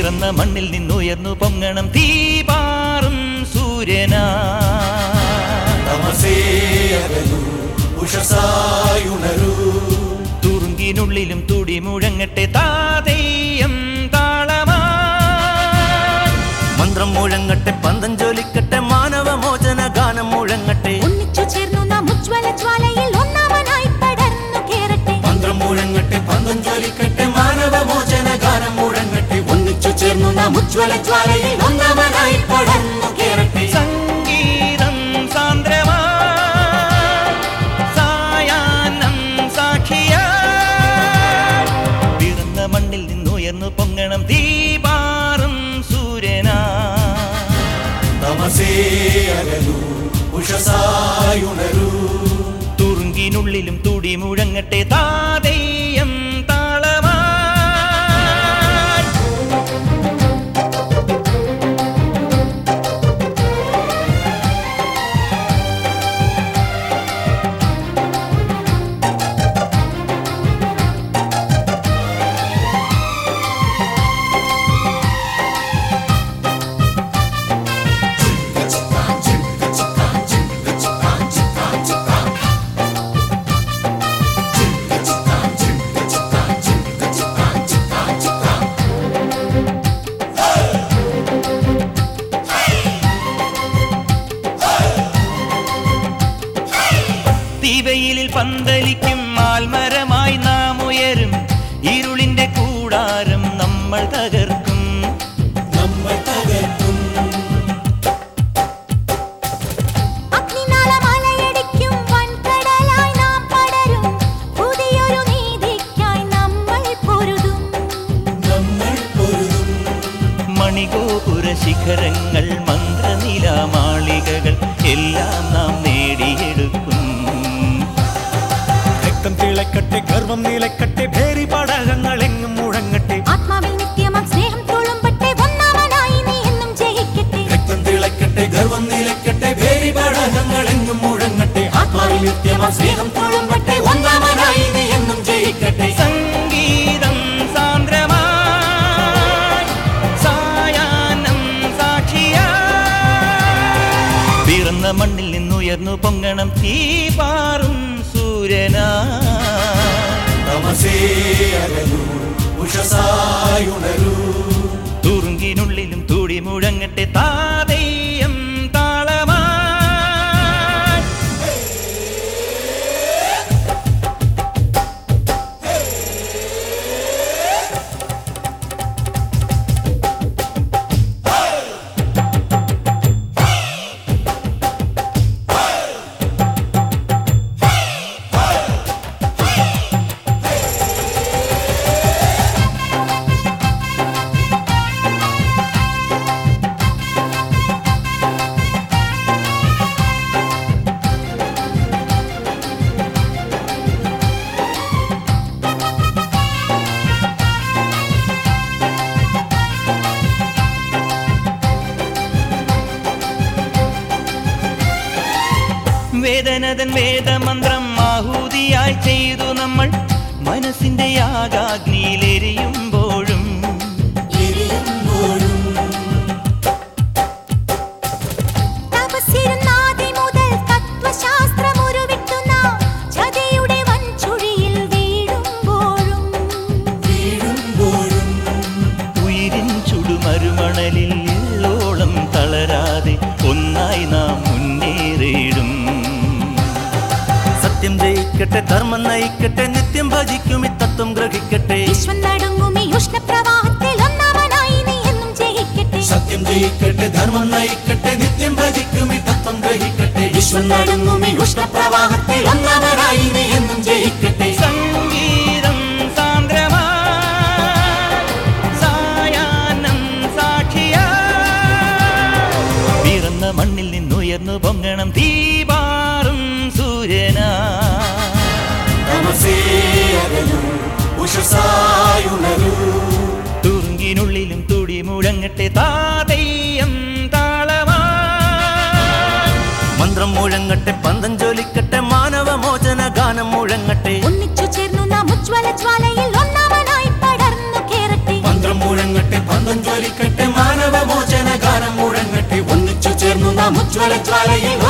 പിറന്ന മണ്ണിൽ നിന്നുയർന്നു പൊങ്ങണം തീപാറും സൂര്യനാ തമസേ അകലൂ ഉഷസായുണരൂ തുറുങ്കിനുള്ളിലും തുടി മുഴങ്ങട്ടെ താതെയ്യം താളമാ മന്ത്രം മുഴങ്ങട്ടെ പന്തം ജോലിക്കട്ടെ മാനവമോചന ഗാനം മുഴങ്ങട്ടെ ഒന്നിച്ചു ചേർന്നു നാം ഉജ്ജ്വല ജ്വാലയിൽ ഒന്നാമനായി പടർന്നു കേറട്ടെ മന്ത്രം മുഴങ്ങട്ടെ പന്തം ജ്വലിക്കട്ടെ മാനവമോചന ഗാനം മുഴങ്ങട്ടെ ഒന്നിച്ചു ചേർന്നു നാം ഉജ്ജ്വല ജ്വാലയിൽ ഒന്നാമനായി പടർന്നു കേറട്ടെ സംഗീതം സാന്ദ്രമാ സായാഹ്നം സാക്ഷിയാ പിറന്ന മണ്ണിൽ നിന്നുയർന്നു പൊങ്ങണം തീപാറും സൂര്യനാ തമസേ അകലൂ ഉഷസായുണരൂ തുറുങ്കിനുള്ളിലും തുടി മുഴങ്ങട്ടെ താതെയ്യം താളമാ തീവയിലിൽ പന്തലിക്കും ആൽമരമായി നാം ഉയരും ഇരുളിന്റെ കൂടാരം നമ്മൾ തകർക്കും നമ്മൾ തകർക്കും അഗ്നിനാളമലയടിക്കും വൻകടലായി നാം പടരും പുതിയൊരു നീതിക്കായി നമ്മൾ പൊരുതും നമ്മൾ പൊരുതും മണിഗോപുര ശിഖരങ്ങൾ മന്ത്രനിലാമാളികകൾ എല്ലാം നാം നേടിയെടുക്കും രക്തം തിളക്കട്ടെ ഗർവം നിലക്കട്ടെ ഭേരി പടകങ്ങൾ എങ്ങും മുഴങ്ങട്ടെ ആത്മാവിൽ നിത്യമാം സ്നേഹം തുളുമ്പട്ടെ ഒന്നാമനായി നീ എന്നും ജയിക്കട്ടെ രക്തം തിളക്കട്ടെ ഗർവം നിലക്കട്ടെ ഭേരി പാടകങ്ങൾ എങ്ങും മുഴങ്ങട്ടെ ആത്മാവിൽ നിത്യമാ സ്നേഹം തുളുമ്പട്ടെ ഒന്നാമനായി നീ എന്നും ജയിക്കട്ടെ സംഗീതം സാന്ദ്രമായി സായാഹ്നം സാക്ഷിയാ പിറന്ന മണ്ണിൽ നിന്നുയർന്നു പൊങ്ങണം തീപാറും സൂര്യനാ തമസേ അകലൂ ഉഷസായുണരൂ തുറുങ്കിനുള്ളിലും തുടി മുഴങ്ങട്ടെ താതെയ്യം താളമാ വേദനതൻ വേദമന്ത്രം ആഹൂതിയായി ചെയ്തു നമ്മൾ മനസ്സിന്റെ യാഗാഗ്നിയിലെരിയുമ്പോഴും എരിയുമ്പോഴും തപസ്സിരുന്നാദി മുതൽ തത്വശാസ്ത്രമുരുവിട്ടു നാം ചതിയുടെ വൻചുഴിയിൽ വീഴുമ്പോഴും വീഴുമ്പോഴും ഉയിരിൻ ചുടുമരുമണലിൽ എള്ളോളം തളരാതെ ഒന്നായി നാം മുന്നേറിയിടും സത്യം ജയിക്കട്ടെ ധർമ്മം നയിക്കട്ടെ നിത്യം ഭജിക്കും ഈ തത്വം ഗ്രഹിക്കട്ടെ വിശ്വം നടുങ്ങും ഈ ഉഷ്ണപ്രവാഹത്തിൽ ഒന്നാമനായി നീ എന്നും ജയിക്കട്ടെ സത്യം ജയിക്കട്ടെ ധർമ്മം നയിക്കട്ടെ നിത്യം ഭജിക്കും ഈ തത്വം ഗ്രഹിക്കട്ടെ വിശ്വം നടുങ്ങും ഈ ഉഷ്ണപ്രവാഹത്തിൽ ഒന്നാമനായി നീ എന്നും ജയിക്കട്ടെ സംഗീതം സാന്ദ്രമായി സായാഹ്നം സാക്ഷിയാ പിറന്ന മണ്ണിൽ നിന്നുയർന്നു പൊങ്ങണം തീപാറും സൂര്യനാ തമസേ അകലൂ ഉഷസായുണരൂ തുറുങ്കിനുള്ളിലും തുടി മുഴങ്ങട്ടെ താതെയ്യം താളമാ മന്ത്രം മുഴങ്ങട്ടെ പന്തം ജോലിക്കട്ടെ മാനവമോചന ഗാനം മുഴങ്ങട്ടെ ഒന്നിച്ചു ചേർന്നു നാം ഉജ്ജ്വല ജ്വാലയിൽ ഒന്നാമനായി പടർന്നു കേറട്ടെ മന്ത്രം മുഴങ്ങട്ടെ പന്തം ജ്വലി നാം ഉജ്ജ്വല ജ്വാലയിൽ